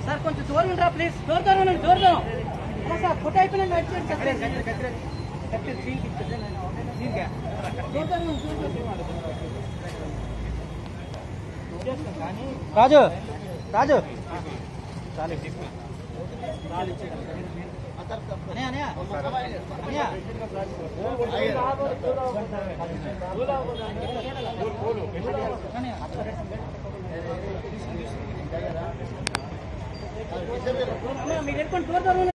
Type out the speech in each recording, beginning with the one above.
Sir కొంచెం దూరం రా ప్లీజ్ దూరం దూరం ఉండండి, దూరం దూరం అలా సార్ ఫోటో అయిపోయినా నడిచేయండి సార్ దూరం దూరం ఉండండి, దూరం దూరం. రాజు రాజు అన్నయ్య, అన్నయ్య. అన్నయ్య. అన్నయ్య, మీరు వెళ్ళిపోండి, దూరం దూరం ఉండండి.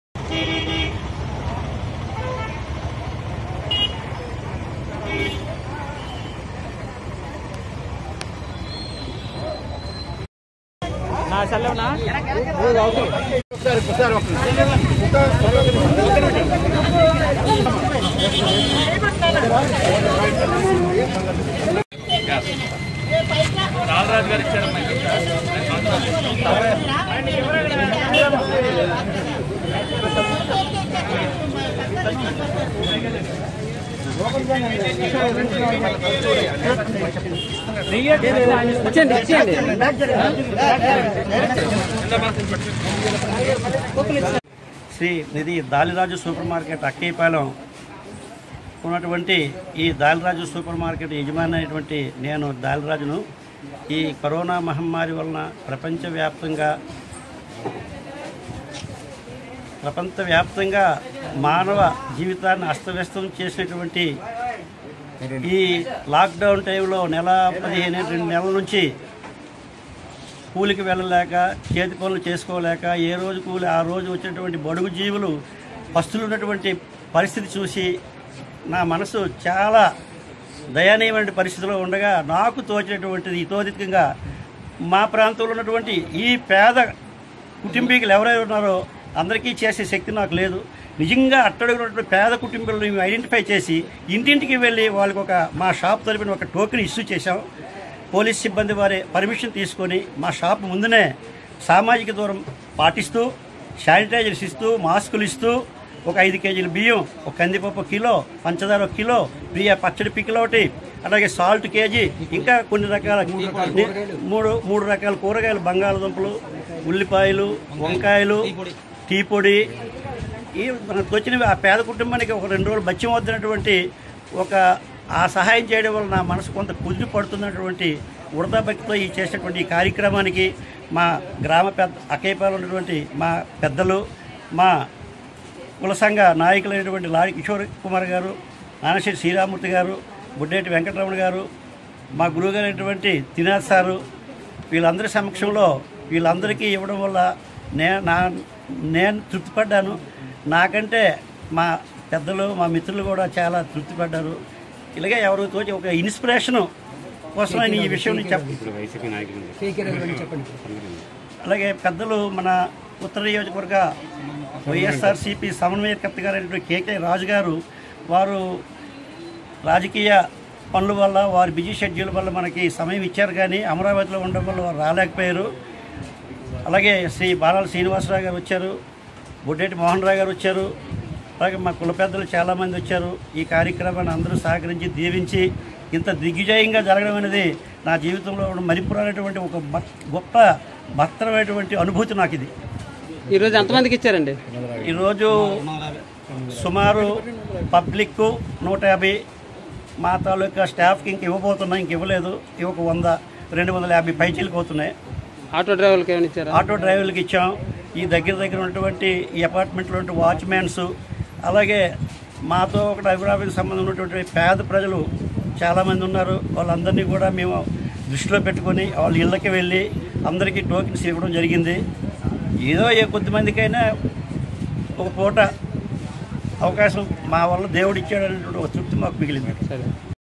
శ్రీ ఇది దాలిరాజు సూపర్ మార్కెట్ అక్కయ్యపాలెం ఉన్నటువంటి ఈ దాలిరాజు సూపర్ మార్కెట్ యజమాని అయినటువంటి నేను దాలిరాజును ఈ కరోనా మహమ్మారి వలన ప్రపంచవ్యాప్తంగా ప్రపంచవ్యాప్తంగా మానవ జీవితాన్ని అస్తవ్యస్తం చేసినటువంటి ఈ లాక్డౌన్ టైంలో నెల పదిహేను రెండు నెలల నుంచి కూలికి వెళ్ళలేక చేతి పనులు చేసుకోలేక ఏ రోజు కూలి ఆ రోజు వచ్చినటువంటి బడుగు జీవులు పస్తులు ఉన్నటువంటి పరిస్థితి చూసి నా మనసు చాలా దయనీయమైన పరిస్థితిలో ఉండగా నాకు తోచినటువంటిది ఇతోదికంగా మా ప్రాంతంలో ఉన్నటువంటి ఈ పేద కుటుంబీకులు ఎవరైతే ఉన్నారో అందరికీ చేసే శక్తి నాకు లేదు నిజంగా అట్టడుగున్నటువంటి పేద కుటుంబాలను మేము ఐడెంటిఫై చేసి ఇంటింటికి వెళ్ళి వాళ్ళకి ఒక మా షాప్ తరపున ఒక టోకెన్ ఇష్యూ చేశాం పోలీస్ సిబ్బంది వారి పర్మిషన్ తీసుకొని మా షాప్ ముందునే సామాజిక దూరం పాటిస్తూ శానిటైజర్స్ ఇస్తూ మాస్కులు ఇస్తూ ఒక ఐదు కేజీల బియ్యం ఒక కందిపప్పు కిలో పంచదార ఒక కిలో ప్రియ పచ్చడి పిక్కలు ఒకటి అలాగే సాల్ట్ కేజీ ఇంకా కొన్ని రకాల మూడు మూడు రకాల కూరగాయలు బంగాళదుంపలు ఉల్లిపాయలు వంకాయలు టీ పొడి ఈ మనకు వచ్చినవి ఆ పేద కుటుంబానికి ఒక రెండు రోజులు బత్యం వద్దినటువంటి ఒక ఆ సహాయం చేయడం వల్ల నా మనసు కొంత కుదిరి పడుతున్నటువంటి ఉడతా భక్తితో ఈ చేసినటువంటి ఈ కార్యక్రమానికి మా గ్రామ పెద్ద అకేపాలు ఉన్నటువంటి మా పెద్దలు మా కుల సంఘ నాయకులైనటువంటి లాడి కిషోర్ కుమార్ గారు నానశెట్టి శ్రీరామూర్తి గారు బుడ్డేటి వెంకటరమణ గారు మా గురువుగారు అయినటువంటి తినాథ్ సారు వీళ్ళందరి సమక్షంలో వీళ్ళందరికీ ఇవ్వడం వల్ల నే నా నేను తృప్తిపడ్డాను నాకంటే మా పెద్దలు మా మిత్రులు కూడా చాలా తృప్తిపడ్డారు ఇలాగే ఎవరు తోచి ఒక ఇన్స్పిరేషను కోసం నేను ఈ విషయం నేను చెప్ప అలాగే పెద్దలు మన ఉత్తర నియోజకవర్గ వైఎస్ఆర్సీపీ సమన్వయకర్త గారైనటువంటి కేకే రాజు గారు వారు రాజకీయ పనుల వల్ల వారి బిజీ షెడ్యూల్ వల్ల మనకి సమయం ఇచ్చారు కానీ అమరావతిలో ఉండడం వల్ల వారు రాలేకపోయారు అలాగే శ్రీ బాలాల శ్రీనివాసరావు గారు వచ్చారు బొడ్డేటి మోహన్ రావు గారు వచ్చారు అలాగే మా కుల పెద్దలు చాలామంది వచ్చారు ఈ కార్యక్రమాన్ని అందరూ సహకరించి దీవించి ఇంత దిగ్విజయంగా జరగడం అనేది నా జీవితంలో మరిపురానటువంటి ఒక బ- గొప్ప భర్తమైనటువంటి అనుభూతి నాకు ఇది ఈరోజు ఎంతమందికి ఇచ్చారండి ఈరోజు సుమారు పబ్లిక్ నూట యాభై మా తాలూకా స్టాఫ్కి ఇంక ఇవ్వబోతున్నాం ఇంక ఇవ్వలేదు ఇవి ఒక వంద రెండు వందల యాభై పైచీలకు అవుతున్నాయి ఆటో డ్రైవర్కి ఏమైనా ఇచ్చారా ఆటో డ్రైవర్లకు ఇచ్చాం ఈ దగ్గర దగ్గర ఉన్నటువంటి ఈ అపార్ట్మెంట్లో ఉండే వాచ్మ్యాన్స్ అలాగే మాతో ఒక అభివృద్ధికి సంబంధం ఉన్నటువంటి పేద ప్రజలు చాలామంది ఉన్నారు వాళ్ళందరినీ కూడా మేము దృష్టిలో పెట్టుకొని వాళ్ళ ఇళ్ళకి వెళ్ళి అందరికీ టోకెన్స్ ఇవ్వడం జరిగింది ఏదో ఏ కొద్దిమందికైనా ఒక పూట అవకాశం మా వల్ల దేవుడు ఇచ్చాడనేటువంటి ఒక తృప్తి మాకు మిగిలింది సరే